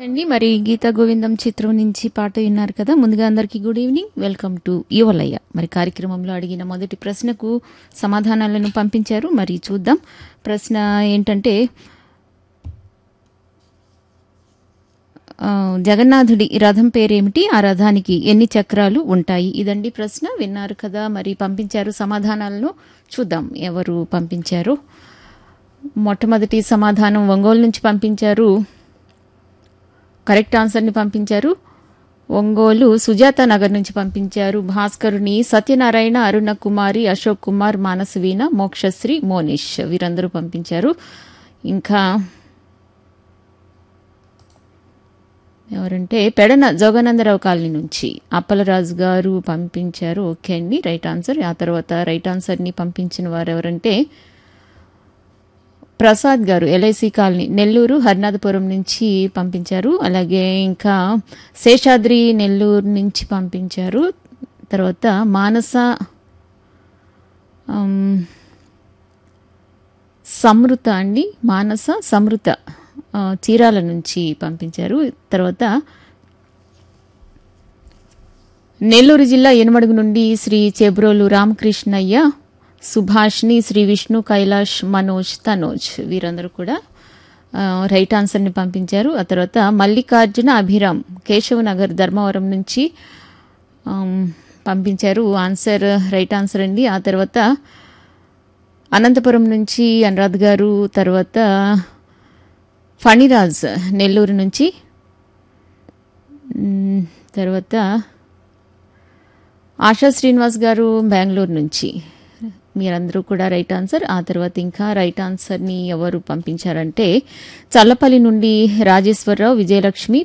అండి మరి గీతా గోవిందం చిత్రం నుంచి పాట విన్నారు కదా ముందుగా అందరికీ గుడ్ ఈవినింగ్ వెల్కమ్ టు యువలయ్య మరి కార్యక్రమంలో అడిగిన మొదటి ప్రశ్నకు సమాధానాలను పంపించారు మరి చూద్దాం ప్రశ్న ఏంటంటే ఆ, జగన్నాథుడి రథం పేరేమిటి ఆ రథానికి ఎన్ని చక్రాలు ఉంటాయి ఇదండి ప్రశ్న విన్నారు కదా మరి పంపించారు సమాధానాలను చూద్దాం ఎవరు పంపించారు మొట్టమొదటి సమాధానం ఒంగోలు నుంచి పంపించారు కరెక్ట్ ఆన్సర్ని పంపించారు ఒంగోలు సుజాత నగర్ నుంచి పంపించారు భాస్కరుని సత్యనారాయణ అరుణ కుమారి అశోక్ కుమార్ మానసవీణ మోక్షశ్రీ మోనిష్ వీరందరూ పంపించారు ఇంకా ఎవరంటే పెడన జోగానందరావు కాలనీ నుంచి అప్పలరాజు గారు పంపించారు ఓకే అండి రైట్ ఆన్సర్ ఆ తర్వాత రైట్ ఆన్సర్ని పంపించిన వారు ఎవరంటే ప్రసాద్ గారు ఎల్ఐసి కాలనీ నెల్లూరు హర్నాథపురం నుంచి పంపించారు అలాగే ఇంకా శేషాద్రి నెల్లూరు నుంచి పంపించారు తర్వాత మానస ఆమ్, సమృత అండి మానస సమృత ఆ, చీరాల నుంచి పంపించారు తర్వాత నెల్లూరు జిల్లా ఎనుమడుగు నుండి శ్రీ చెబ్రోలు రామకృష్ణయ్య సుభాష్ని శ్రీ విష్ణు కైలాష్ మనోజ్ తనోజ్ వీరందరూ కూడా ఆ, రైట్ ఆన్సర్ని పంపించారు ఆ తర్వాత మల్లికార్జున అభిరామ్ కేశవనగర్ ధర్మవరం నుంచి ఆమ్, పంపించారు ఆన్సర్ రైట్ ఆన్సర్ అండి ఆ తర్వాత అనంతపురం నుంచి అనురాధ్ గారు తర్వాత ఫణిరాజ్ నెల్లూరు నుంచి మ్, తర్వాత ఆశా శ్రీనివాస్ గారు బెంగళూరు నుంచి మీరందరూ కూడా రైట్ ఆన్సర్ ఆ తర్వాత ఇంకా రైట్ ఆన్సర్ని ఎవరు పంపించారంటే చల్లపల్లి నుండి రాజేశ్వరరావు విజయలక్ష్మి